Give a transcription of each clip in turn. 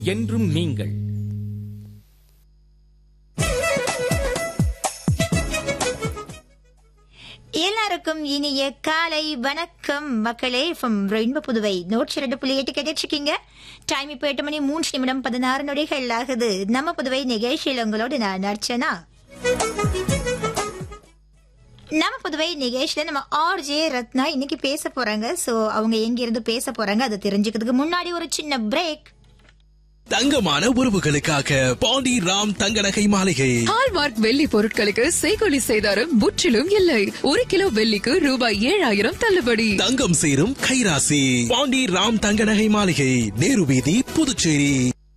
என்றும் நீங்கள் எல்லாருக்கும் இனிய காலை வணக்கம் மக்களே ஃப்ரம் ரெயின்போ புதுவை நூற்றி ரெண்டு புள்ளி எட்டு கேட்டுட்டு இருக்கீங்க டைம் இப்போ எட்டு மணி மூன்று நிமிடம் பதினாறு நொடிகள் ஆகுது நம்ம புதுவை நிகழ்ச்சியில் உங்களோடு நான் அர்ச்சனா நம்ம புதுவை நிகழ்ச்சியில நம்ம ஆர்ஜே ரத்னா இன்னைக்கு பேச போறாங்க சோ அவங்க எங்க இருந்து பேச போறாங்க அதை தெரிஞ்சுக்கிறதுக்கு முன்னாடி ஒரு சின்ன பிரேக் தங்கமான உறவுகளுக்காக பாண்டி ராம் தங்க நகை மாளிகை ஹால்மார்க் வெள்ளி பொருட்களுக்கு செய்கொலி செய்தாரும் முற்றிலும் இல்லை ஒரு கிலோ வெள்ளிக்கு ரூபாய் ஏழாயிரம் தள்ளுபடி தங்கம் சேரும் கைராசி பாண்டி ராம் தங்க நகை மாளிகை நேரு வீதி புதுச்சேரி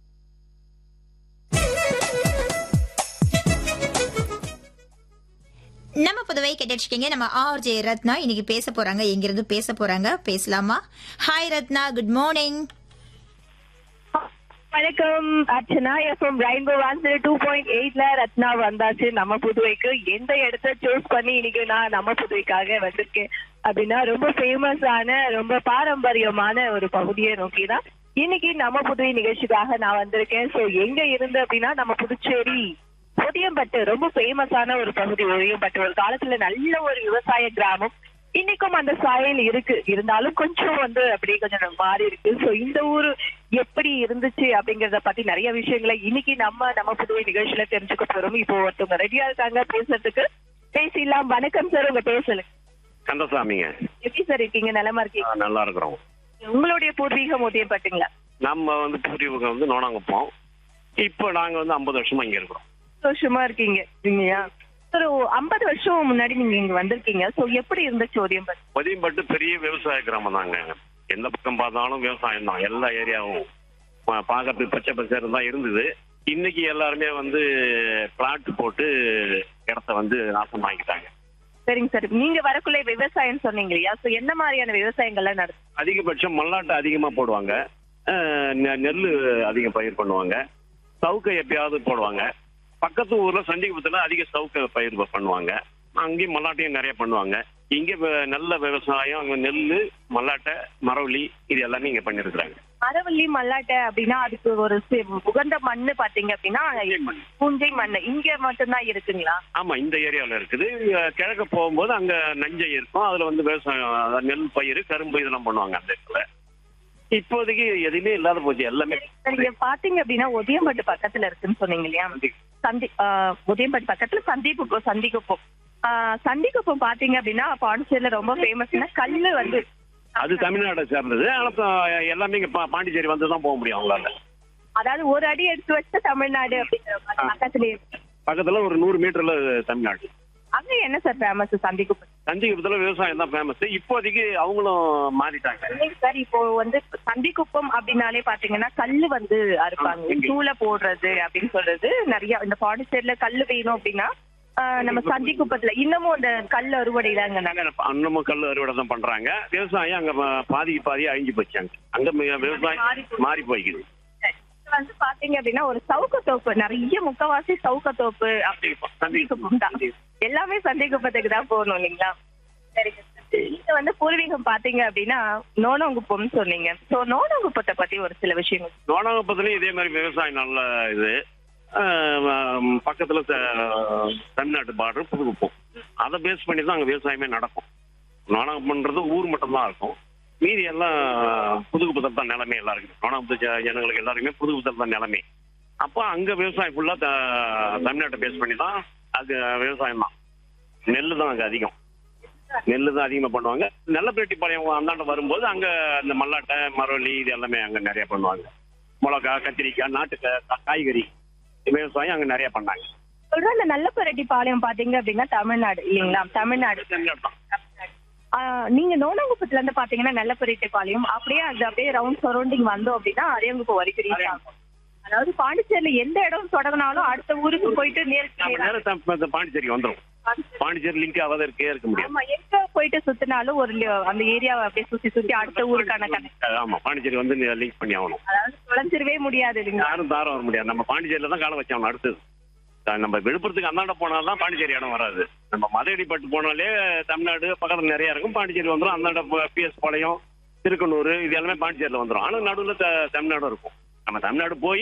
நம்ம புதுவை கேட்டுருக்கீங்க நம்ம ஆர்ஜே ரத்னா இன்னைக்கு பேச போறாங்க எங்க இருந்து பேச போறாங்க பேசலாமா ஹாய் ரத்னா குட் மார்னிங் வணக்கம் Archana FM rainbow one two point எயிட்ல ரத்னா வந்தாச்சு நம்ம புதுவைக்கு எந்த இடத்த சூஸ் பண்ணி இன்னைக்கு நான் நம்ம புதுவைக்காக வந்திருக்கேன் அப்படின்னா ரொம்ப ஃபேமஸான ரொம்ப பாரம்பரியமான ஒரு பகுதியை நோக்கி தான் இன்னைக்கு நம்ம புதுவை நிகழ்ச்சிக்காக நான் வந்திருக்கேன் சோ எங்க இருந்து அப்படின்னா நம்ம புதுச்சேரி ஒதியம்பட்டு ரொம்ப ஃபேமஸான ஒரு பகுதி ஒதியம்பட்டு ஒரு காலத்துல நல்ல ஒரு விவசாய கிராமம் இன்னைக்கும் அந்த சாயல் இருக்கு இருந்தாலும் கொஞ்சம் வந்து அப்படியே கொஞ்சம் மாறி இருக்கு சோ இந்த ஊரு எப்படி இருந்துச்சு அப்படிங்கறத பத்தி நிறைய விஷயங்களை இன்னைக்கு நம்ம நம்ம புதுவை நிகழ்ச்சியில தெரிஞ்சுக்க போறோம் இப்போ ஒருத்தவங்க ரெடியா இருக்காங்க பேசுறதுக்கு பேசிடலாம் வணக்கம் சார் உங்க பேசல கந்தசாமிங்க எப்படி சார் இருக்கீங்க நலமா ஆ, இருக்கீங்க நல்லா இருக்கிறோம் உங்களுடைய பூர்வீகம் உதயப்பட்டுங்களா நம்ம வந்து பூர்வீகம் வந்து நோனாங்குப்போம் இப்போ நாங்க வந்து ஐம்பது வருஷமா இங்க இருக்கிறோம் சந்தோஷமா இருக்கீங்க இல்லையா சார் ஐம்பது வருஷம் முன்னாடி நீங்க இங்க வந்திருக்கீங்க சோ எப்படி இருந்துச்சு உதயம்பட்டு பதியம்பட்டு பெரிய விவசாய கிராமம் தாங்க எந்த பக்கம் பார்த்தாலும் விவசாயம் தான் எல்லா ஏரியாவும் பா- பார்க்கறதுக்கு பச்சை பச்சைன்னு தான் இருந்தது இன்னைக்கு எல்லாருமே வந்து பிளாட் போட்டு இடத்த வந்து நாசமாக்கிட்டாங்க சரிங்க சார் நீங்க வரக்குள்ள விவசாயம் சொன்னீங்க இல்லையா சோ என்ன மாதிரியான விவசாயங்கள்லாம் நடக்கும் அதிகபட்சம் மல்லாட்டை அதிகமா போடுவாங்க அஹ், நெ- நெல்லு அதிகம் பயிர் பண்ணுவாங்க சவுக்கை எப்பயாவது போடுவாங்க பக்கத்து ஊர்ல சண்டிகுப்பத்துல அதிக சவுக்க பயிர் பண்ணுவாங்க அங்கேயும் மல்லாட்டையும் நிறைய பண்ணுவாங்க இங்க வ- நல்ல விவசாயம் அங்க நெல்லு மல்லாட்டை மரவள்ளி இது எல்லாமே இங்க பண்ணிருக்கிறாங்க மரவள்ளி மல்லாட்டை அப்படின்னா அதுக்கு ஒரு சி- உகந்த மண்ணு பாத்தீங்க அப்படின்னா பூஞ்சை மண்ணு இங்க மட்டும்தான் இருக்குங்களா ஆமா இந்த ஏரியாவில் இருக்குது அஹ், கிழக்க போகும்போது அங்க நஞ்சை இருக்கும் அதுல வந்து விவசாயம் அதாவது நெல் பயிர் கரும்பு இதெல்லாம் பண்ணுவாங்க அந்த இடத்துல இப்போதைக்கு எதுவுமே இல்லாத போச்சு எல்லாமே சரி, இங்க பாத்தீங்க அப்படின்னா உதயம்பட்டு பக்கத்துல இருக்குன்னு சொன்னீங்க இல்லையா சந்தி ஆஹ், உதயம்பட்டு பக்கத்துல சந்திக்குப்பம் சந்திக்குப்பம் ஆஹ், சந்திக்குப்பம் பாத்தீங்க அப்படின்னா பாண்டிச்சேரியில ரொம்ப ஃபேமஸ்னா கல்லு வந்து அது தமிழ்நாட்டை சேர்ந்தது ஆனா இப்ப எல்லாமே இங்க பா- பாண்டிச்சேரி வந்து தான் போக முடியும் அவங்களால அதாவது ஒரு அடி எடுத்து வச்ச தமிழ்நாடு அப்படிங்கிற மாதிரி பக்கத்துலயே இருக்கு. பக்கத்துல ஒரு நூறு மீட்டர்ல தமிழ்நாடு அங்க என்ன சார் ஃபேமஸ் சந்திக்குப்பம் தஞ்சிபுரத்துல விவசாயம் தான் ஃபேமஸ் இப்போதைக்கு அவங்களும் மாறிட்டாங்க இல்லைங்க சார் இப்போ வந்து சந்திக்குப்பம் அப்படின்னாலே பாத்தீங்கன்னா கல்லு வந்து அறுப்பாங்க ஆ, இங்க. தூளை போடுறது அப்படின்னு சொல்றது நிறைய இந்த பாண்டிச்சேரியில கல்லு வேணும் அப்படின்னா ஆஹ், நம்ம சந்திக்குப்பத்துல இன்னமும் அந்த கல் அறுவடை தாங்க நடக்கும் அன்னமும் கல் அறுவடை தான் பண்றாங்க விவசாயம் அங்க பா- பாதிக்கு பாதி அழிஞ்சு போச்சாங்க அங்க மி- விவசாயம் மாறி போச்சு. மாறி போய்க்குது இது வந்து பாத்தீங்க அப்படின்னா ஒரு சவுக்க தோப்பு நிறைய முக்கவாசி சவுக்க தோப்பு அப்படி சந்திக்குப்பம் தான் எல்லாமே சந்திக்குப்பத்துக்கு தான் போகணும் இல்லைங்களா சரிங்க சார். நீங்க வந்து பூர்வீகம் பாத்தீங்க அப்படின்னா நோனங்குப்பம்னு சொன்னீங்க சோ நோனங்குப்பத்தை பத்தி ஒரு சில விஷயங்கள் நோனாங்கப்பத்துலயும் இதே மாதிரி விவசாயம் நல்ல இது ஆஹ் ஆஹ் பக்கத்துல த- தமிழ்நாட்டு பார்டர் புதுக்குப்பம் அதை பேஸ் பண்ணி தான் அங்க விவசாயமே நடக்கும் நோனாங்கப்பம்ன்றது ஊர் மட்டும் தான் இருக்கும் மீதி எல்லாம் புதுக்குப்பத்தில் தான் நிலைமை எல்லாருக்கும் நோனாங்கப்பத்து ஜ- ஜனங்களுக்கு எல்லாருக்குமே புதுக்குப்பத்தில் தான் நிலைமை அப்போ அங்க விவசாயம் ஃபுல்லா தமிழ்நாட்டை பேஸ் பண்ணி தான் அது விவசாயம் தான் நெல் தான் அங்க அதிகம் நெல்லு தான் அதிகமா பண்ணுவாங்க நெல்லப்பேட்டிப்பாளையம் அந்தாண்ட வரும்போது அங்க இந்த மல்லாட்டை மரவள்ளி இது எல்லாமே அங்க நிறைய பண்ணுவாங்க மிளகா கத்திரிக்காய் நாட்டு கா- காய்கறி விவசாயம் அங்க நிறைய பண்ணாங்க சொல்ற அந்த நல்லப்பரட்டி பாளையம் பாத்தீங்க அப்படின்னா தமிழ்நாடு இல்லைங்களா தமிழ்நாடு தமிழ்நாடு தான். ஆஹ் நீங்க நோனங்குப்பத்துல இருந்து பாத்தீங்கன்னா நல்லப்பரட்டி பாளையம் அப்படியே அது அப்படியே ரவுண்ட் சரௌண்டிங் வந்தோம் அப்படின்னா அரியங்குப்பம் வரைக்கும் reach ஆகும் அதாவது பாண்டிச்சேரியில எந்த இடம் தொடங்கினாலும் அடுத்த ஊருக்கு போயிட்டு நம்ம நேருக்கு நேரம் த- த- பாண்டிச்சேரி வந்துரும் பாண்டிச்சேரி லிங்க் ஆகாத இருக்கே இருக்க முடியாது ஆமா எங்க போயிட்டு சுத்தினாலும் ஒரு li- அந்த ஏரியாவை அப்படியே சுத்தி சுத்தி அடுத்த ஊருக்கான கணக்கு ஆமா பாண்டிச்சேரி வந்து லிங்க் பண்ணி ஆகணும் அதாவது தொலைஞ்சிடவே முடியாது இல்லைங்களா யாரும் தாரம் வர முடியாது நம்ம பாண்டிச்சேரியில தான் காலம் வச்சாகணும் அடுத்தது அஹ் நம்ம விழுப்புரத்துக்கு அந்தாண்ட போனாதான் பாண்டிச்சேரி இடம் வராது நம்ம மதுரைப்பட்டு போனாலே தமிழ்நாடு பக்கத்துல நிறைய இருக்கும் பாண்டிச்சேரி வந்துடும் அந்தாண்ட பிஎஸ் பாளையம் திருக்கனூர் இது எல்லாமே பாண்டிச்சேரியில வந்துடும் ஆனா நடுவில் தமிழ்நாடும் இருக்கும் நம்ம தமிழ்நாடு போய்